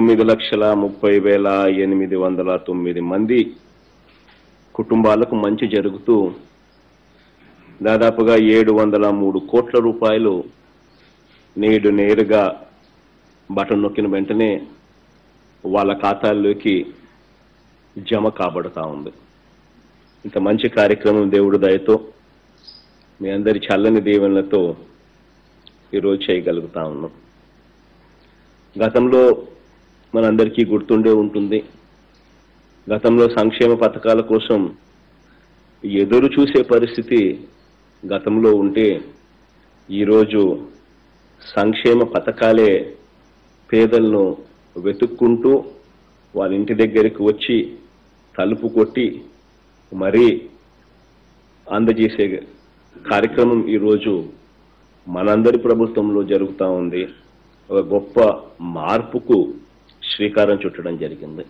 తొమ్మిది లక్షల ముప్పై వేల ఎనిమిది వందల తొమ్మిది మంది కుటుంబాలకు మంచి జరుగుతూ దాదాపుగా ఏడు వందల మూడు కోట్ల రూపాయలు నేడు నేరుగా బటన్ నొక్కిన వెంటనే వాళ్ళ ఖాతాల్లోకి జమ కాబడతా ఉంది ఇంత మంచి కార్యక్రమం దేవుడి దయతో మీ అందరి చల్లని దీవెనలతో ఈరోజు చేయగలుగుతా ఉన్నాం గతంలో మనందరికీ గుర్తుండే ఉంటుంది గతంలో సంక్షేమ పథకాల కోసం ఎదురు చూసే పరిస్థితి గతంలో ఉంటే ఈరోజు సంక్షేమ పథకాలే పేదలను వెతుక్కుంటూ వాళ్ళ ఇంటి దగ్గరికి వచ్చి తలుపు కొట్టి మరీ అందజేసే కార్యక్రమం ఈరోజు మనందరి ప్రభుత్వంలో జరుగుతూ ఉంది ఒక గొప్ప మార్పుకు శ్రీకారం చుట్టడం జరిగింది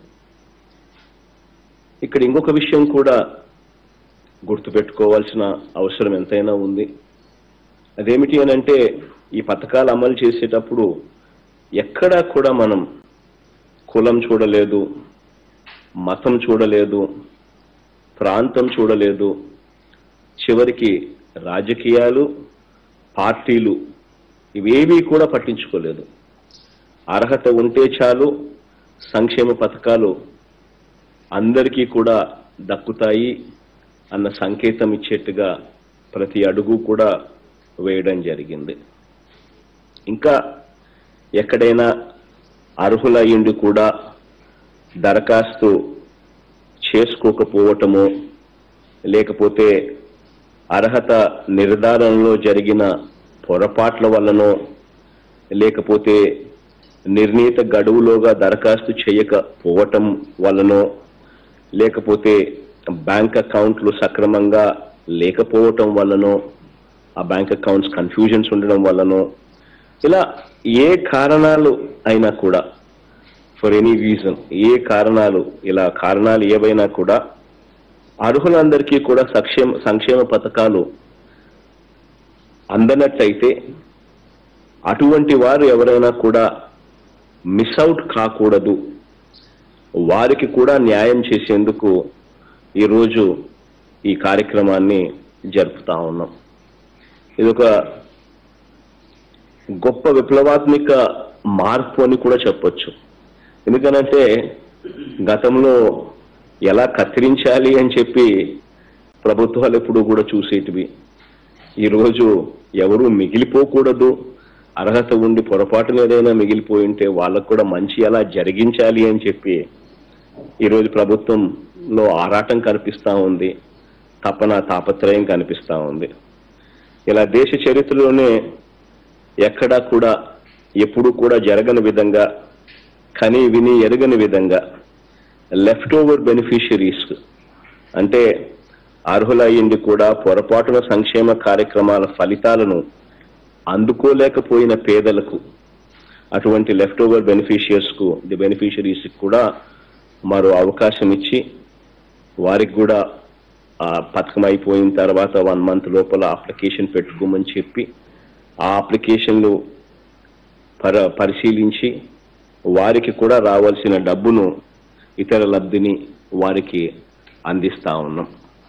ఇక్కడ ఇంకొక విషయం కూడా గుర్తుపెట్టుకోవాల్సిన అవసరం ఎంతైనా ఉంది అదేమిటి అని అంటే ఈ పథకాలు అమలు చేసేటప్పుడు ఎక్కడా కూడా మనం కులం చూడలేదు మతం చూడలేదు ప్రాంతం చూడలేదు చివరికి రాజకీయాలు పార్టీలు ఇవేవీ కూడా పట్టించుకోలేదు అర్హత ఉంటే చాలు సంక్షేమ పథకాలు అందరికీ కూడా దక్కుతాయి అన్న సంకేతం ఇచ్చేట్టుగా ప్రతి అడుగు కూడా వేయడం జరిగింది ఇంకా ఎక్కడైనా అర్హులయ్యిండి కూడా దరఖాస్తు చేసుకోకపోవటము లేకపోతే అర్హత నిర్ధారణలో జరిగిన పొరపాట్ల వల్లనో లేకపోతే నిర్ణీత గడువులోగా దరఖాస్తు చేయకపోవటం వల్లనో లేకపోతే బ్యాంక్ అకౌంట్లు సక్రమంగా లేకపోవటం వల్లనో ఆ బ్యాంక్ అకౌంట్స్ కన్ఫ్యూజన్స్ ఉండడం వల్లనో ఇలా ఏ కారణాలు అయినా కూడా ఫర్ ఎనీ రీజన్ ఏ కారణాలు ఇలా కారణాలు ఏవైనా కూడా అర్హులందరికీ కూడా సంక్షేమ సంక్షేమ పథకాలు అందనట్లయితే అటువంటి వారు ఎవరైనా కూడా మిస్ అవుట్ కాకూడదు వారికి కూడా న్యాయం చేసేందుకు ఈరోజు ఈ కార్యక్రమాన్ని జరుపుతా ఉన్నాం ఇది ఒక గొప్ప విప్లవాత్మిక మార్పు అని కూడా చెప్పొచ్చు ఎందుకనంటే గతంలో ఎలా కత్తిరించాలి అని చెప్పి ప్రభుత్వాలు ఎప్పుడు కూడా చూసేటివి ఈరోజు ఎవరు మిగిలిపోకూడదు అర్హత ఉండి పొరపాటున ఏదైనా మిగిలిపోయి ఉంటే వాళ్ళకు కూడా మంచి ఎలా జరిగించాలి అని చెప్పి ఈరోజు ప్రభుత్వంలో ఆరాటం కనిపిస్తా ఉంది తపన తాపత్రయం కనిపిస్తా ఉంది ఇలా దేశ చరిత్రలోనే ఎక్కడా కూడా ఎప్పుడు కూడా జరగని విధంగా కని విని ఎరగని విధంగా లెఫ్ట్ ఓవర్ బెనిఫిషరీస్ అంటే అర్హులయ్యింది కూడా పొరపాటున సంక్షేమ కార్యక్రమాల ఫలితాలను అందుకోలేకపోయిన పేదలకు అటువంటి లెఫ్ట్ ఓవర్ బెనిఫిషియర్స్ కు ది బెనిఫిషరీస్ కూడా మరో అవకాశం ఇచ్చి వారికి కూడా ఆ పథకం అయిపోయిన తర్వాత వన్ మంత్ లోపల అప్లికేషన్ పెట్టుకోమని చెప్పి ఆ అప్లికేషన్లు పర పరిశీలించి వారికి కూడా రావాల్సిన డబ్బును ఇతర లబ్ధిని వారికి అందిస్తా ఉన్నాం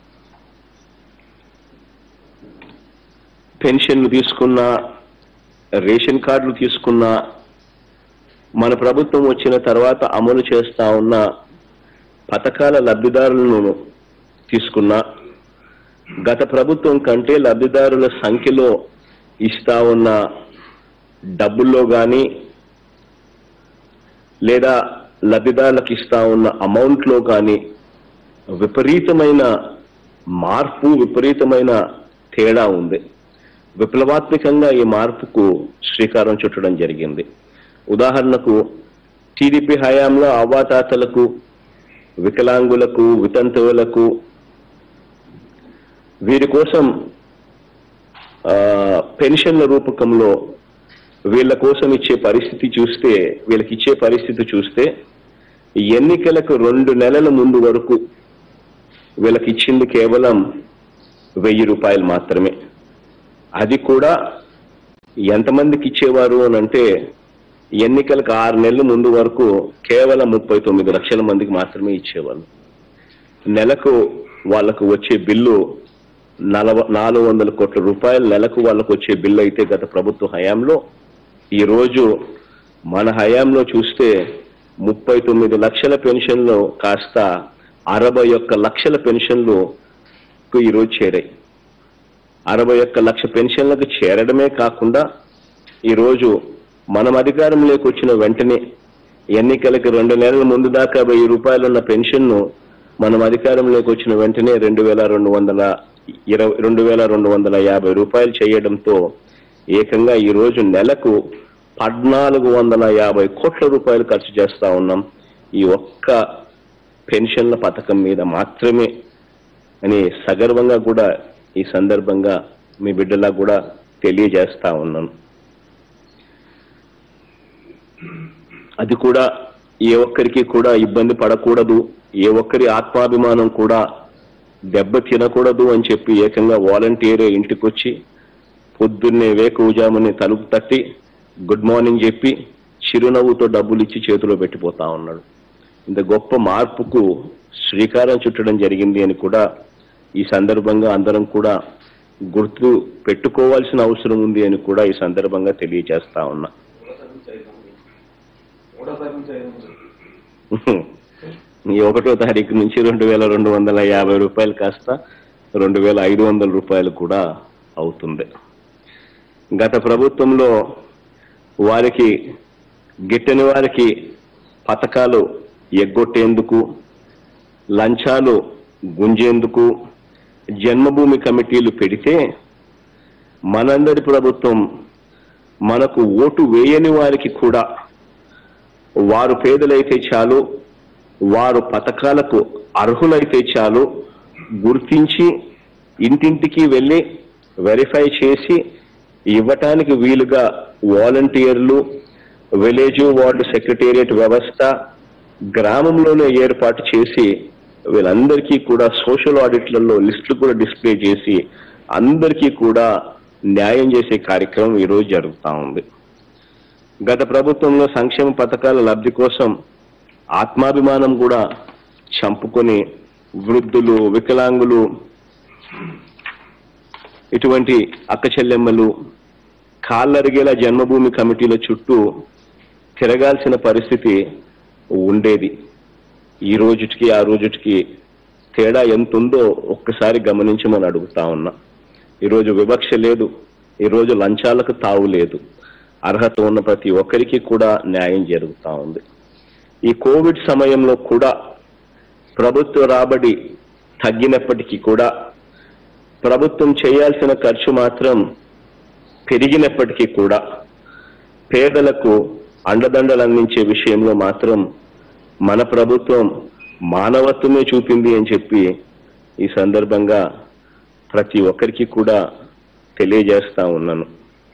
పెన్షన్లు తీసుకున్నా రేషన్ కార్డులు తీసుకున్నా మన ప్రభుత్వం వచ్చిన తర్వాత అమలు చేస్తా ఉన్న పథకాల లబ్ధిదారులను తీసుకున్నా గత ప్రభుత్వం కంటే లబ్ధిదారుల సంఖ్యలో ఇస్తా ఉన్న డబ్బుల్లో కానీ లేదా లబ్ధిదారులకు ఇస్తా ఉన్న అమౌంట్లో కానీ విపరీతమైన మార్పు విపరీతమైన తేడా ఉంది విప్లవాత్మకంగా ఈ మార్పుకు శ్రీకారం చుట్టడం జరిగింది ఉదాహరణకు టీడీపీ హయాంలో అవ్వాతాతలకు వికలాంగులకు వితంతువులకు వీరి కోసం ఆ, పెన్షన్ల రూపకంలో వీళ్ళ కోసం ఇచ్చే పరిస్థితి చూస్తే వీళ్ళకి ఇచ్చే పరిస్థితి చూస్తే ఎన్నికలకు రెండు నెలల ముందు వరకు వీళ్ళకి ఇచ్చింది కేవలం వెయ్యి రూపాయలు మాత్రమే అది కూడా ఎంతమందికి ఇచ్చేవారు అని అంటే ఎన్నికలకు ఆరు నెలల ముందు వరకు కేవలం ముప్పై తొమ్మిది లక్షల మందికి మాత్రమే ఇచ్చేవాళ్ళు నెలకు వాళ్ళకు వచ్చే బిల్లు నలభ నాలుగు వందల కోట్ల రూపాయలు నెలకు వాళ్ళకు వచ్చే బిల్లు అయితే గత ప్రభుత్వ హయాంలో ఈ రోజు మన హయాంలో చూస్తే ముప్పై తొమ్మిది లక్షల పెన్షన్లు కాస్త అరవై ఒక్క లక్షల పెన్షన్లు ఈరోజు చేరాయి అరవై ఒక్క లక్ష పెన్షన్లకు చేరడమే కాకుండా ఈరోజు మనం అధికారంలోకి వచ్చిన వెంటనే ఎన్నికలకి రెండు నెలల ముందు దాకా వెయ్యి రూపాయలు ఉన్న పెన్షన్ను మనం అధికారంలోకి వచ్చిన వెంటనే రెండు వేల రెండు వందల ఇరవై రెండు వేల రెండు వందల యాభై రూపాయలు చేయడంతో ఏకంగా ఈ రోజు నెలకు పద్నాలుగు వందల యాభై కోట్ల రూపాయలు ఖర్చు చేస్తా ఉన్నాం ఈ ఒక్క పెన్షన్ల పథకం మీద మాత్రమే అని సగర్వంగా కూడా ఈ సందర్భంగా మీ బిడ్డలా కూడా తెలియజేస్తా ఉన్నాను అది కూడా ఏ ఒక్కరికి కూడా ఇబ్బంది పడకూడదు ఏ ఒక్కరి ఆత్మాభిమానం కూడా దెబ్బ తినకూడదు అని చెప్పి ఏకంగా వాలంటీరే ఇంటికొచ్చి పొద్దున్నే వేకువజాముని తలుపు తట్టి గుడ్ మార్నింగ్ చెప్పి చిరునవ్వుతో డబ్బులు ఇచ్చి చేతిలో పెట్టిపోతా ఉన్నాడు ఇంత గొప్ప మార్పుకు శ్రీకారం చుట్టడం జరిగింది అని కూడా ఈ సందర్భంగా అందరం కూడా గుర్తు పెట్టుకోవాల్సిన అవసరం ఉంది అని కూడా ఈ సందర్భంగా తెలియజేస్తా ఉన్నా మూడో తారీఖు నుంచి ఐదు నుంచి ఈ ఒకటో తారీఖు నుంచి రెండు వేల రెండు వందల యాభై రూపాయలు కాస్త రెండు వేల ఐదు వందల రూపాయలు కూడా అవుతుంది గత ప్రభుత్వంలో వారికి గిట్టని వారికి పథకాలు ఎగ్గొట్టేందుకు లంచాలు గుంజేందుకు జన్మభూమి కమిటీలు పెడితే మనందరి ప్రభుత్వం మనకు ఓటు వేయని వారికి కూడా వారు పేదలైతే చాలు వారు పథకాలకు అర్హులైతే చాలు గుర్తించి ఇంటింటికి వెళ్ళి వెరిఫై చేసి ఇవ్వటానికి వీలుగా వాలంటీర్లు విలేజ్ వార్డు సెక్రటేరియట్ వ్యవస్థ గ్రామంలోనే ఏర్పాటు చేసి వీళ్ళందరికీ కూడా సోషల్ ఆడిట్లలో లిస్టులు కూడా డిస్ప్లే చేసి అందరికీ కూడా న్యాయం చేసే కార్యక్రమం ఈరోజు జరుగుతూ ఉంది గత ప్రభుత్వంలో సంక్షేమ పథకాల లబ్ధి కోసం ఆత్మాభిమానం కూడా చంపుకొని వృద్ధులు వికలాంగులు ఇటువంటి అక్క చెల్లెమ్మలు కాళ్ళరిగేలా జన్మభూమి కమిటీల చుట్టూ తిరగాల్సిన పరిస్థితి ఉండేది ఈ రోజుటికి ఆ రోజుటికి తేడా ఎంత ఉందో ఒక్కసారి గమనించమని అడుగుతా ఉన్నా ఈరోజు వివక్ష లేదు ఈరోజు లంచాలకు తావు లేదు అర్హత ఉన్న ప్రతి ఒక్కరికి కూడా న్యాయం జరుగుతా ఉంది ఈ కోవిడ్ సమయంలో కూడా ప్రభుత్వ రాబడి తగ్గినప్పటికీ కూడా ప్రభుత్వం చేయాల్సిన ఖర్చు మాత్రం పెరిగినప్పటికీ కూడా పేదలకు అండదండలు అందించే విషయంలో మాత్రం మన ప్రభుత్వం మానవత్వమే చూపింది అని చెప్పి ఈ సందర్భంగా ప్రతి ఒక్కరికి కూడా తెలియజేస్తా ఉన్నాను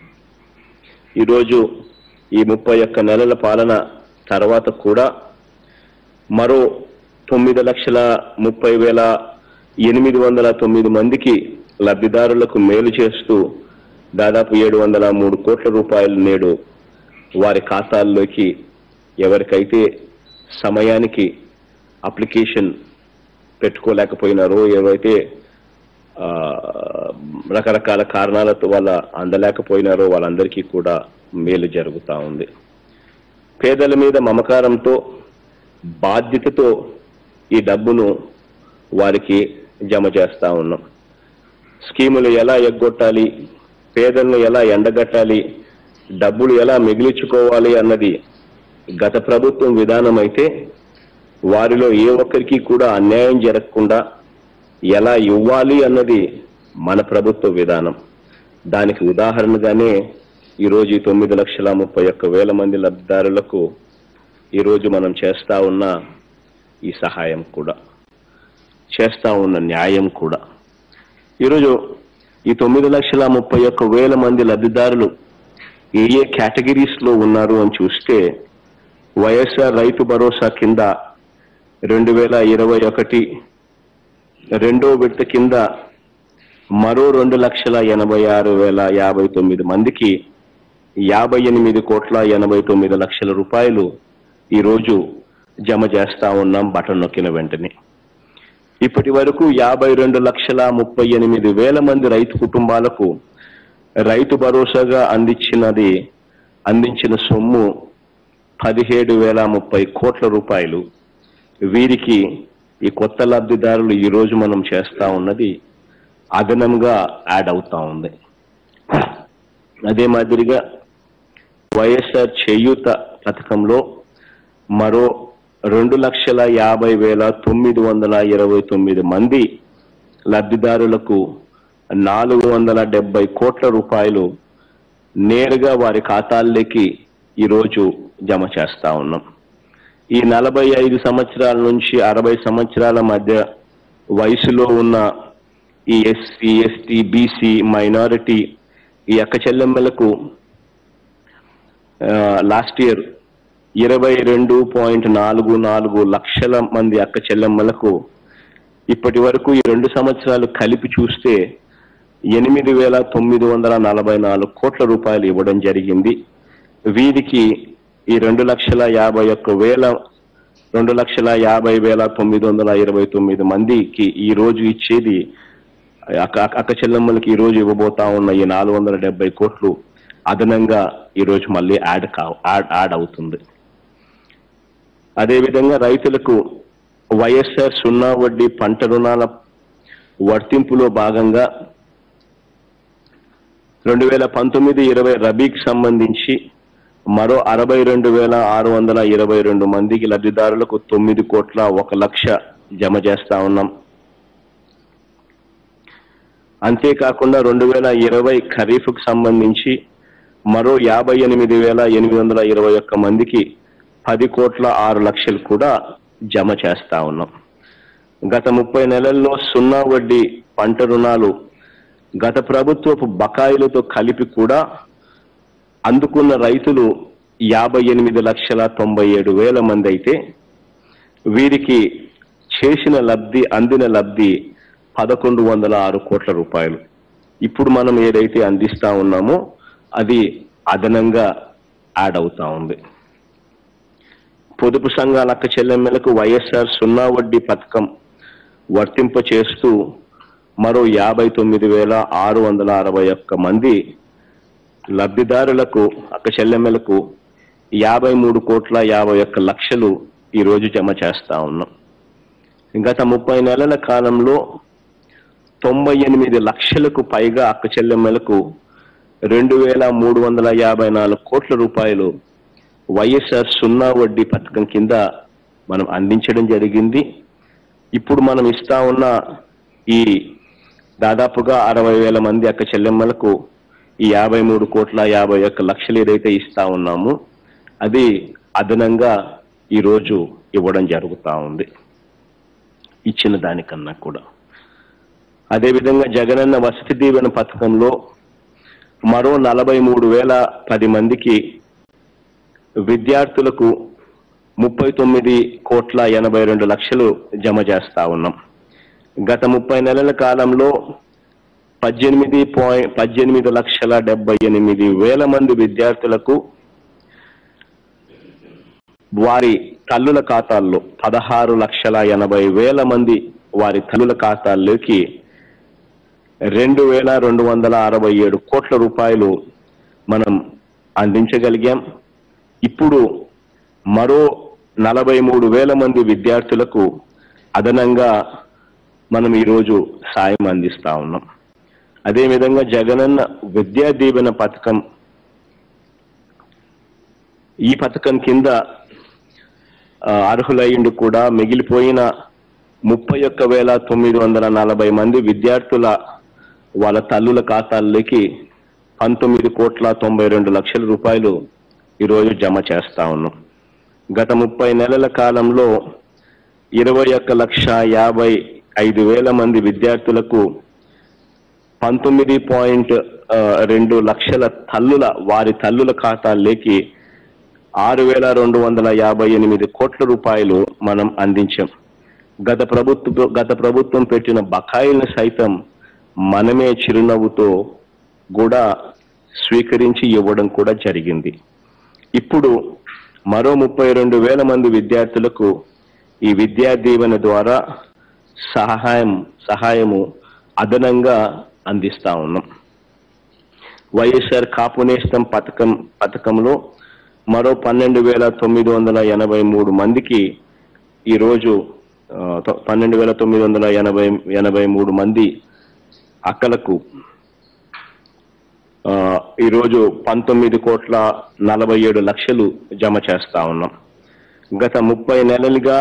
ఈరోజు ఈ ముప్పై ఒక్క నెలల పాలన తర్వాత కూడా మరో తొమ్మిది లక్షల ముప్పై వేల ఎనిమిది వందల తొమ్మిది మందికి లబ్ధిదారులకు మేలు చేస్తూ దాదాపు ఏడు వందల మూడు కోట్ల రూపాయలు నేడు వారి ఖాతాల్లోకి ఎవరికైతే సమయానికి అప్లికేషన్ పెట్టుకోలేకపోయినారో ఎవరైతే ఆ, రకరకాల కారణాలతో వాళ్ళ అందలేకపోయినారో వాళ్ళందరికీ కూడా మేలు జరుగుతూ ఉంది పేదల మీద మమకారంతో బాధ్యతతో ఈ డబ్బును వారికి జమ చేస్తా ఉన్నాం స్కీములు ఎలా ఎగ్గొట్టాలి పేదలను ఎలా ఎండగట్టాలి డబ్బులు ఎలా మిగిలించుకోవాలి అన్నది గత ప్రభుత్వం విధానం అయితే వారిలో ఏ ఒక్కరికి కూడా అన్యాయం జరగకుండా ఎలా ఇవ్వాలి అన్నది మన ప్రభుత్వ విధానం దానికి ఉదాహరణగానే ఈరోజు ఈ తొమ్మిది లక్షల ముప్పై ఒక్క వేల మంది లబ్ధిదారులకు ఈరోజు మనం చేస్తా ఉన్న ఈ సహాయం కూడా చేస్తా ఉన్న న్యాయం కూడా ఈరోజు ఈ తొమ్మిది లక్షల ముప్పై ఒక్క వేల మంది లబ్ధిదారులు ఏ ఏ కేటగిరీస్ లో ఉన్నారు అని చూస్తే వైఎస్ఆర్ రైతు భరోసా కింద రెండు వేల ఇరవై ఒకటి రెండో విడత కింద మరో రెండు లక్షల ఎనభై ఆరు వేల యాభై తొమ్మిది మందికి యాభై ఎనిమిది కోట్ల ఎనభై తొమ్మిది లక్షల రూపాయలు ఈరోజు జమ చేస్తా ఉన్నాం బటన్ నొక్కిన వెంటనే ఇప్పటి వరకు యాభై రెండు లక్షల ముప్పై ఎనిమిది వేల మంది రైతు కుటుంబాలకు రైతు భరోసాగా అందించినది అందించిన సొమ్ము పదిహేడు వేల ముప్పై కోట్ల రూపాయలు వీరికి ఈ కొత్త లబ్ధిదారులు ఈ రోజు మనం చేస్తా ఉన్నది అదనంగా యాడ్ అవుతా ఉంది అదే మాదిరిగా వైఎస్ఆర్ చేయూత పథకంలో మరో రెండు లక్షల యాభై వేల తొమ్మిది వందల ఇరవై తొమ్మిది మంది లబ్ధిదారులకు నాలుగు వందల డెబ్బై కోట్ల రూపాయలు నేరుగా వారి ఖాతాల్లోకి ఈరోజు జమ చేస్తా ఉన్నాం ఈ నలభై ఐదు సంవత్సరాల నుంచి అరవై సంవత్సరాల మధ్య వయసులో ఉన్న ఈ ఎస్సీ ఎస్టీ బీసీ మైనారిటీ ఈ అక్క చెల్లెమ్మలకు లాస్ట్ ఇయర్ ఇరవై రెండు పాయింట్ నాలుగు నాలుగు లక్షల మంది అక్క చెల్లెమ్మలకు ఇప్పటి వరకు ఈ రెండు సంవత్సరాలు కలిపి చూస్తే ఎనిమిది వేల తొమ్మిది వందల నలభై నాలుగు కోట్ల రూపాయలు ఇవ్వడం జరిగింది వీరికి ఈ రెండు లక్షల యాభై ఒక్క వేల రెండు లక్షల యాభై వేల తొమ్మిది వందల ఇరవై తొమ్మిది మందికి ఈ రోజు ఇచ్చేది అక్క అక్క చెల్లెమ్మలకి ఈ రోజు ఇవ్వబోతా ఉన్న ఈ నాలుగు వందల డెబ్బై కోట్లు అదనంగా ఈ రోజు మళ్ళీ యాడ్ కా యాడ్ యాడ్ అవుతుంది అదేవిధంగా రైతులకు వైఎస్ఆర్ సున్నా వడ్డీ పంట రుణాల వర్తింపులో భాగంగా రెండు వేల పంతొమ్మిది ఇరవై రబీకి సంబంధించి మరో అరవై రెండు వేల ఆరు వందల ఇరవై రెండు మందికి లబ్ధిదారులకు తొమ్మిది కోట్ల ఒక లక్ష జమ చేస్తా ఉన్నాం అంతేకాకుండా రెండు వేల ఇరవై ఖరీఫ్కు సంబంధించి మరో యాభై ఎనిమిది వేల ఎనిమిది వందల ఇరవై ఒక్క మందికి పది కోట్ల ఆరు లక్షలు కూడా జమ చేస్తా ఉన్నాం గత ముప్పై నెలల్లో సున్నా వడ్డీ పంట రుణాలు గత ప్రభుత్వపు బకాయిలతో కలిపి కూడా అందుకున్న రైతులు యాభై ఎనిమిది లక్షల తొంభై ఏడు వేల మంది అయితే వీరికి చేసిన లబ్ధి అందిన లబ్ధి పదకొండు వందల ఆరు కోట్ల రూపాయలు ఇప్పుడు మనం ఏదైతే అందిస్తా ఉన్నామో అది అదనంగా యాడ్ అవుతా ఉంది పొదుపు సంఘాల అక్క చెల్లెమ్మలకు వైఎస్ఆర్ సున్నా వడ్డీ పథకం వర్తింప చేస్తూ మరో యాభై తొమ్మిది వేల ఆరు వందల అరవై ఒక్క మంది లబ్ధిదారులకు అక్క చెల్లెమ్మలకు యాభై మూడు కోట్ల యాభై ఒక్క లక్షలు ఈ రోజు జమ చేస్తా ఉన్నాం గత ముప్పై నెలల కాలంలో తొంభై ఎనిమిది లక్షలకు పైగా అక్క చెల్లెమ్మలకు రెండు వేల మూడు వందల యాభై నాలుగు కోట్ల రూపాయలు వైఎస్ఆర్ సున్నా వడ్డీ పథకం కింద మనం అందించడం జరిగింది ఇప్పుడు మనం ఇస్తా ఉన్న ఈ దాదాపుగా అరవై వేల మంది అక్క చెల్లెమ్మలకు ఈ యాభై మూడు కోట్ల యాభై ఒక్క లక్షలు ఏదైతే ఇస్తా ఉన్నామో అది అదనంగా ఈరోజు ఇవ్వడం జరుగుతూ ఉంది ఇచ్చిన దానికన్నా కూడా అదేవిధంగా జగనన్న వసతి దీవెన పథకంలో మరో నలభై మూడు వేల పది మందికి విద్యార్థులకు ముప్పై తొమ్మిది కోట్ల ఎనభై రెండు లక్షలు జమ చేస్తా ఉన్నాం గత ముప్పై నెలల కాలంలో పద్దెనిమిది పాయింట్ పద్దెనిమిది లక్షల డెబ్బై ఎనిమిది వేల మంది విద్యార్థులకు వారి తల్లుల ఖాతాల్లో పదహారు లక్షల ఎనభై వేల మంది వారి తల్లుల ఖాతాల్లోకి రెండు వేల రెండు వందల అరవై ఏడు కోట్ల రూపాయలు మనం అందించగలిగాం ఇప్పుడు మరో నలభై మూడు వేల మంది విద్యార్థులకు అదనంగా మనం ఈరోజు సాయం అందిస్తా ఉన్నాం అదేవిధంగా జగనన్న విద్యా దీవెన పథకం ఈ పథకం కింద ఆ, అర్హులయ్యిండు కూడా మిగిలిపోయిన ముప్పై ఒక్క వేల తొమ్మిది వందల నలభై మంది విద్యార్థుల వాళ్ళ తల్లుల ఖాతాల్లోకి పంతొమ్మిది కోట్ల తొంభై రెండు లక్షల రూపాయలు ఈరోజు జమ చేస్తా ఉన్నాం గత ముప్పై నెలల కాలంలో ఇరవై ఒక్క లక్ష యాభై ఐదు వేల మంది విద్యార్థులకు పంతొమ్మిది పాయింట్ ఆ, రెండు లక్షల తల్లుల వారి తల్లుల ఖాతాల్లోకి ఆరు వేల రెండు వందల యాభై ఎనిమిది కోట్ల రూపాయలు మనం అందించాం గత ప్రభుత్వ గత ప్రభుత్వం పెట్టిన బకాయిలను సైతం మనమే చిరునవ్వుతో కూడా స్వీకరించి ఇవ్వడం కూడా జరిగింది ఇప్పుడు మరో ముప్పై రెండు వేల మంది విద్యార్థులకు ఈ విద్యా దీవెన ద్వారా సహాయం సహాయము అదనంగా అందిస్తా ఉన్నాం వైఎస్ఆర్ కాపు నేస్తం పథకం పథకంలో మరో పన్నెండు వేల తొమ్మిది వందల ఎనభై మూడు మందికి ఈరోజు ఆ, తొ- పన్నెండు వేల తొమ్మిది వందల ఎనభై ఎనభై మూడు మంది అక్కలకు ఆ, ఈరోజు పంతొమ్మిది కోట్ల నలభై ఏడు లక్షలు జమ చేస్తా ఉన్నాం గత ముప్పై నెలలుగా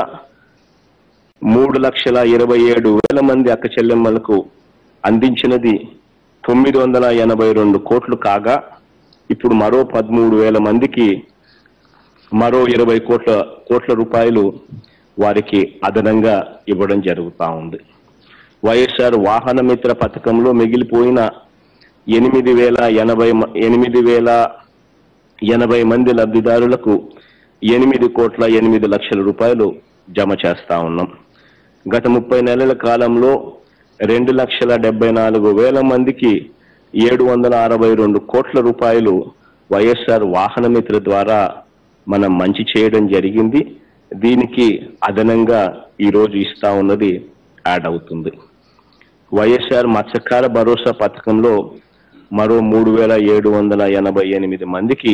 మూడు లక్షల ఇరవై ఏడు వేల మంది అక్క చెల్లెమ్మలకు అందించినది తొమ్మిది వందల ఎనభై రెండు కోట్లు కాగా ఇప్పుడు మరో పదమూడు వేల మందికి మరో ఇరవై కోట్ల కోట్ల రూపాయలు వారికి అదనంగా ఇవ్వడం జరుగుతా ఉంది వైఎస్ఆర్ వాహన మిత్ర పథకంలో మిగిలిపోయిన ఎనిమిది వేల ఎనభై మ- ఎనిమిది వేల ఎనభై మంది లబ్ధిదారులకు ఎనిమిది కోట్ల ఎనిమిది లక్షల రూపాయలు జమ చేస్తా ఉన్నాం గత ముప్పై నెలల కాలంలో రెండు లక్షల డెబ్బై నాలుగు వేల మందికి ఏడు వందల అరవై రెండు కోట్ల రూపాయలు వైఎస్ఆర్ వాహన మిత్ర ద్వారా మనం మంచి చేయడం జరిగింది దీనికి అదనంగా ఈరోజు ఇస్తా ఉన్నది యాడ్ అవుతుంది వైఎస్ఆర్ మత్స్యకార భరోసా పథకంలో మరో మూడు వేల ఏడు వందల ఎనభై ఎనిమిది మందికి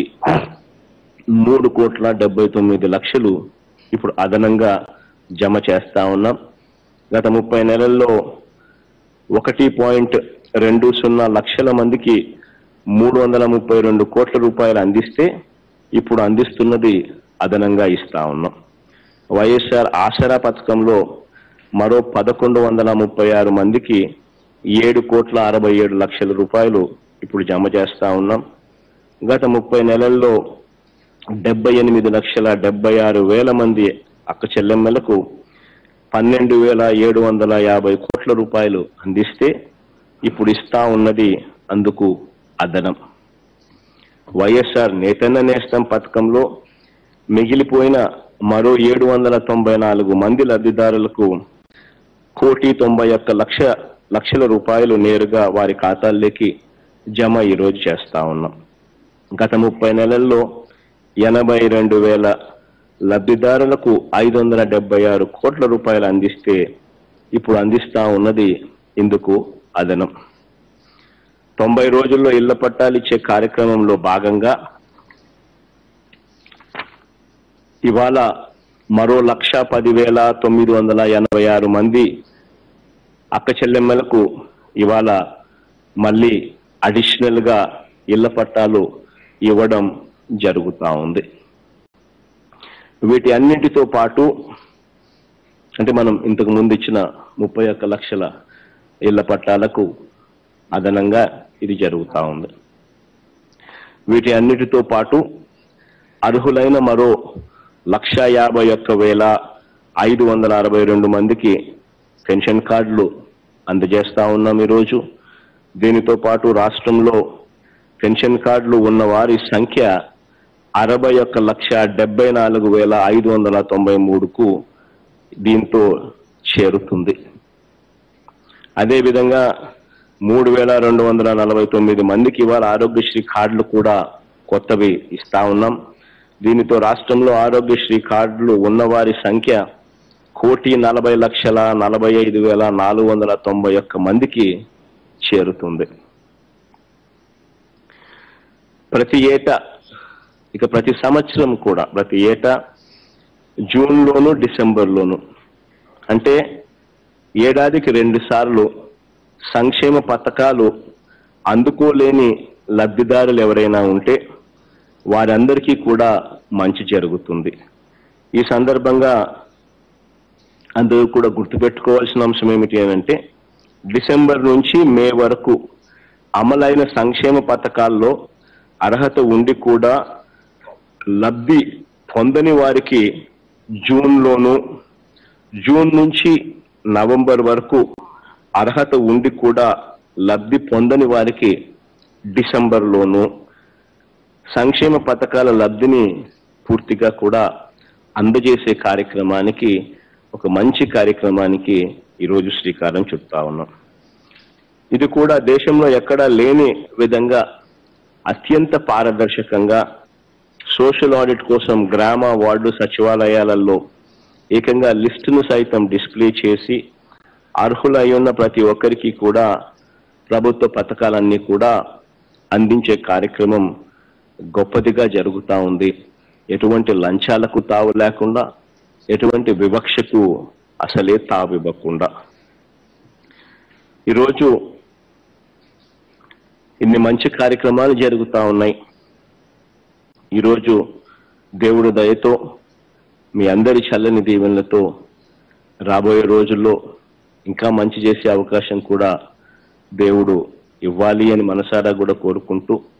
మూడు కోట్ల డెబ్బై తొమ్మిది లక్షలు ఇప్పుడు అదనంగా జమ చేస్తా ఉన్నాం గత ముప్పై నెలల్లో ఒకటి పాయింట్ రెండు సున్నా లక్షల మందికి మూడు వందల ముప్పై రెండు కోట్ల రూపాయలు అందిస్తే ఇప్పుడు అందిస్తున్నది అదనంగా ఇస్తా ఉన్నాం వైఎస్ఆర్ ఆసరా పథకంలో మరో పదకొండు వందల ముప్పై ఆరు మందికి ఏడు కోట్ల అరవై ఏడు లక్షల రూపాయలు ఇప్పుడు జమ చేస్తా ఉన్నాం గత ముప్పై నెలల్లో డెబ్బై ఎనిమిది లక్షల డెబ్బై ఆరు వేల మంది అక్క చెల్లెమ్మలకు పన్నెండు వేల ఏడు వందల యాభై కోట్ల రూపాయలు అందిస్తే ఇప్పుడు ఇస్తా ఉన్నది అందుకు అదనం వైఎస్ఆర్ నేతన్న నేస్తం పథకంలో మిగిలిపోయిన మరో ఏడు వందల తొంభై నాలుగు మంది లబ్ధిదారులకు కోటి తొంభై ఒక్క లక్ష లక్షల రూపాయలు నేరుగా వారి ఖాతాల్లోకి జమ ఈరోజు చేస్తా ఉన్నాం గత ముప్పై నెలల్లో ఎనభై రెండు వేల లబ్ధిదారులకు ఐదు వందల డెబ్బై ఆరు కోట్ల రూపాయలు అందిస్తే ఇప్పుడు అందిస్తా ఉన్నది ఇందుకు అదనం తొంభై రోజుల్లో ఇళ్ల పట్టాలు ఇచ్చే కార్యక్రమంలో భాగంగా ఇవాళ మరో లక్ష పదివేల తొమ్మిది వందల ఎనభై ఆరు మంది అక్క చెల్లెమ్మలకు ఇవాళ మళ్ళీ అడిషనల్ గా ఇళ్ల పట్టాలు ఇవ్వడం జరుగుతా ఉంది వీటి అన్నిటితో పాటు అంటే మనం ఇంతకు ముందు ఇచ్చిన ముప్పై ఒక్క లక్షల ఇళ్ల పట్టాలకు అదనంగా ఇది జరుగుతా ఉంది వీటి అన్నిటితో పాటు అర్హులైన మరో లక్ష యాభై ఒక్క వేల ఐదు వందల అరవై రెండు మందికి పెన్షన్ కార్డులు అందజేస్తా ఉన్నాం ఈరోజు దీనితో పాటు రాష్ట్రంలో పెన్షన్ కార్డులు ఉన్న వారి సంఖ్య అరవై ఒక్క లక్ష డెబ్బై నాలుగు వేల ఐదు వందల తొంభై మూడుకు దీంతో చేరుతుంది అదేవిధంగా మూడు వేల రెండు వందల నలభై తొమ్మిది మందికి ఇవాళ ఆరోగ్యశ్రీ కార్డులు కూడా కొత్తవి ఇస్తా ఉన్నాం దీనితో రాష్ట్రంలో ఆరోగ్యశ్రీ కార్డులు ఉన్నవారి సంఖ్య కోటి నలభై లక్షల నలభై ఐదు వేల నాలుగు వందల తొంభై ఒక్క మందికి చేరుతుంది ప్రతి ఏటా ఇక ప్రతి సంవత్సరం కూడా ప్రతి ఏటా జూన్లోను డిసెంబర్లోను అంటే ఏడాదికి రెండు సార్లు సంక్షేమ పథకాలు అందుకోలేని లబ్ధిదారులు ఎవరైనా ఉంటే వారందరికీ కూడా మంచి జరుగుతుంది ఈ సందర్భంగా అందరూ కూడా గుర్తుపెట్టుకోవాల్సిన అంశం ఏమిటి అని అంటే డిసెంబర్ నుంచి మే వరకు అమలైన సంక్షేమ పథకాల్లో అర్హత ఉండి కూడా లబ్ధి పొందని వారికి జూన్లోను జూన్ నుంచి నవంబర్ వరకు అర్హత ఉండి కూడా లబ్ధి పొందని వారికి డిసెంబర్లోను సంక్షేమ పథకాల లబ్ధిని పూర్తిగా కూడా అందజేసే కార్యక్రమానికి ఒక మంచి కార్యక్రమానికి ఈరోజు శ్రీకారం చుడతా ఉన్నాం ఇది కూడా దేశంలో ఎక్కడా లేని విధంగా అత్యంత పారదర్శకంగా సోషల్ ఆడిట్ కోసం గ్రామ వార్డు సచివాలయాలలో ఏకంగా లిస్టును సైతం డిస్ప్లే చేసి అర్హులై ఉన్న ప్రతి ఒక్కరికి కూడా ప్రభుత్వ పథకాలన్నీ కూడా అందించే కార్యక్రమం గొప్పదిగా జరుగుతూ ఉంది ఎటువంటి లంచాలకు తావు లేకుండా ఎటువంటి వివక్షకు అసలే తావు ఇవ్వకుండా ఈరోజు ఇన్ని మంచి కార్యక్రమాలు జరుగుతూ ఉన్నాయి ఈరోజు దేవుడు దయతో మీ అందరి చల్లని దీవెనలతో రాబోయే రోజుల్లో ఇంకా మంచి చేసే అవకాశం కూడా దేవుడు ఇవ్వాలి అని మనసారా కూడా కోరుకుంటూ